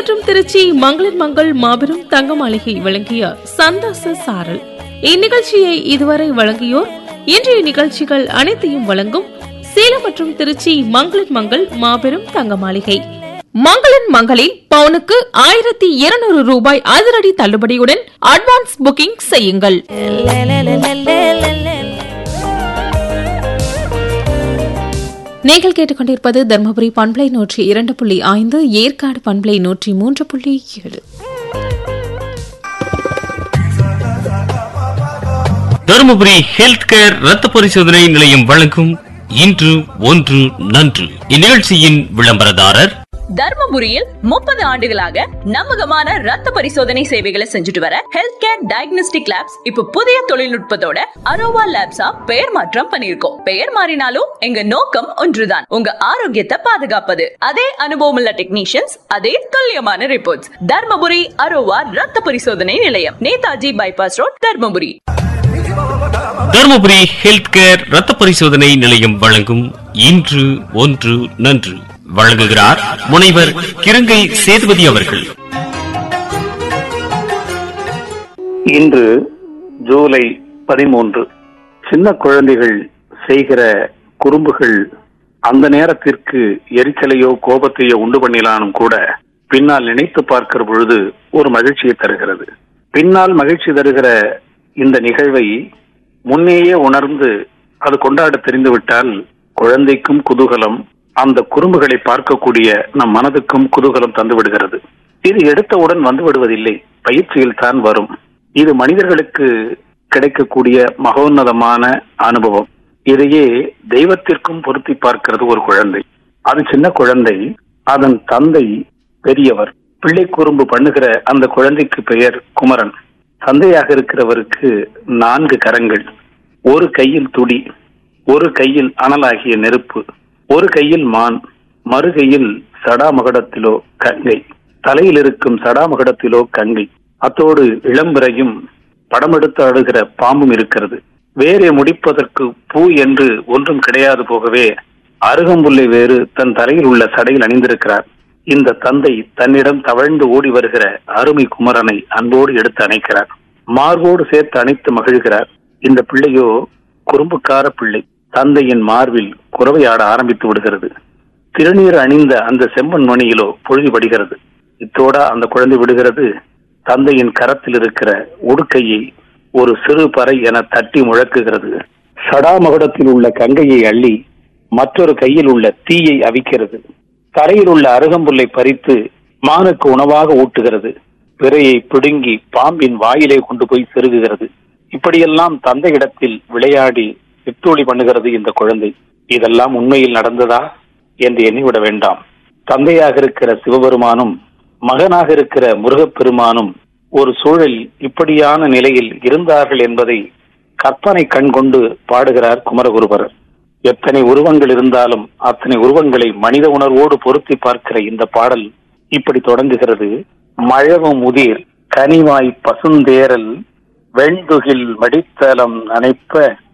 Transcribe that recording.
மற்றும் திருச்சி மங்களிர் மங்கள் மாபெரும் தங்க மாளிகை வழங்கிய சந்தாச சாரல் இந்நிகழ்ச்சியை இதுவரை வழங்கியோர் இன்றைய நிகழ்ச்சிகள் அனைத்தையும் வழங்கும் சேலம் மற்றும் திருச்சி மங்களிர் மங்கள் மாபெரும் தங்க மாளிகை மங்களின் மங்களில் பவுனுக்கு ஆயிரத்தி இருநூறு ரூபாய் அதிரடி தள்ளுபடியுடன் அட்வான்ஸ் புக்கிங் செய்யுங்கள் நீங்கள் கேட்டுக்கொண்டிருப்பது தர்மபுரி பண்பலை நூற்றி இரண்டு புள்ளி ஐந்து ஏற்காடு பண்பலை நூற்றி மூன்று புள்ளி ஏழு தருமபுரி ஹெல்த் கேர் ரத்த பரிசோதனை நிலையம் வழங்கும் இன்று ஒன்று நன்று இந்நிகழ்ச்சியின் விளம்பரதாரர் தர்மபுரியில் முப்பது ஆண்டுகளாக நம்பகமான ரத்த பரிசோதனை சேவைகளை செஞ்சுட்டு வர ஹெல்த் கேர் டயக்னோஸ்டிக் லேப்ஸ் இப்ப புதிய தொழில்நுட்பத்தோட அரோவா லேப்ஸா பெயர் மாற்றம் பண்ணிருக்கோம் பெயர் மாறினாலும் எங்க நோக்கம் ஒன்றுதான் உங்க ஆரோக்கியத்தை பாதுகாப்பது அதே அனுபவமுள்ள டெக்னீஷியன்ஸ் அதே துல்லியமான ரிப்போர்ட்ஸ் தர்மபுரி அரோவா ரத்த பரிசோதனை நிலையம் Netaji bypass road Dharmapuri Dharmapuri health care ரத்த பரிசோதனை நிலையம் வழங்கும் இன்று ஒன்று நன்று வழங்குகிறார் முனைவர் கிருங்கை சேதுபதி அவர்கள் இன்று ஜூலை பதிமூன்று சின்ன குழந்தைகள் செய்கிற குறும்புகள் அந்த நேரத்திற்கு எரிச்சலையோ கோபத்தையோ உண்டு பண்ணினாலும் கூட பின்னால் நினைத்து பார்க்கிற பொழுது ஒரு மகிழ்ச்சியை தருகிறது பின்னால் மகிழ்ச்சி தருகிற இந்த நிகழ்வை முன்னேயே உணர்ந்து அது கொண்டாட தெரிந்துவிட்டால் குழந்தைக்கும் குதூகலம் அந்த குறும்புகளை பார்க்கக்கூடிய நம் மனதுக்கும் குதூகலம் தந்து விடுகிறது இது எடுத்தவுடன் வந்து விடுவதில்லை பயிற்சியில் தான் வரும் இது மனிதர்களுக்கு கிடைக்கக்கூடிய மகோன்னதமான அனுபவம் இதையே தெய்வத்திற்கும் பொருத்தி பார்க்கிறது ஒரு குழந்தை அது சின்ன குழந்தை அதன் தந்தை பெரியவர் பிள்ளை குறும்பு பண்ணுகிற அந்த குழந்தைக்கு பெயர் குமரன் தந்தையாக இருக்கிறவருக்கு நான்கு கரங்கள் ஒரு கையில் துடி ஒரு கையில் அனலாகிய நெருப்பு ஒரு கையில் மான் மறு கையில் சடாமகுடத்திலோ கங்கை தலையில் இருக்கும் சடாமகுடத்திலோ கங்கை அத்தோடு இளம்பிறையும் படமெடுத்து ஆடுகிற பாம்பும் இருக்கிறது வேறே முடிப்பதற்கு பூ என்று ஒன்றும் கிடையாது போகவே அருகம்புல்லை வேறு தன் தலையில் உள்ள சடையில் அணிந்திருக்கிறார் இந்த தந்தை தன்னிடம் தவழ்ந்து ஓடி வருகிற அருமை குமரனை அன்போடு எடுத்து அணைக்கிறார் மார்போடு சேர்த்து அணைத்து மகிழ்கிறார் இந்த பிள்ளையோ குறும்புக்கார பிள்ளை தந்தையின் மார்பில் குறவையாட ஆரம்பித்து விடுகிறது திருநீர் அணிந்த அந்த செம்மண் மணியிலோ பொழுதி படுகிறது இத்தோட அந்த குழந்தை விடுகிறது தந்தையின் கரத்தில் இருக்கிற உடுக்கையை ஒரு சிறு பறை என தட்டி முழக்குகிறது சடாமகுடத்தில் உள்ள கங்கையை அள்ளி மற்றொரு கையில் உள்ள தீயை அவிக்கிறது தரையில் உள்ள அருகம்புல்லை பறித்து மானுக்கு உணவாக ஊட்டுகிறது பிறையை பிடுங்கி பாம்பின் வாயிலே கொண்டு போய் செருகுகிறது இப்படியெல்லாம் தந்தையிடத்தில் விளையாடி சித்தோழி பண்ணுகிறது இந்த குழந்தை இதெல்லாம் உண்மையில் நடந்ததா என்று எண்ணிவிட வேண்டாம் தந்தையாக இருக்கிற சிவபெருமானும் மகனாக இருக்கிற முருகப்பெருமானும் ஒரு சூழல் இப்படியான நிலையில் இருந்தார்கள் என்பதை கற்பனை கண் கொண்டு பாடுகிறார் குமரகுருபரர் எத்தனை உருவங்கள் இருந்தாலும் அத்தனை உருவங்களை மனித உணர்வோடு பொருத்தி பார்க்கிற இந்த பாடல் இப்படி தொடங்குகிறது மழவும் முதிர் கனிவாய் பசுந்தேரல் வெண்துகில் மடித்தலம் நனைப்ப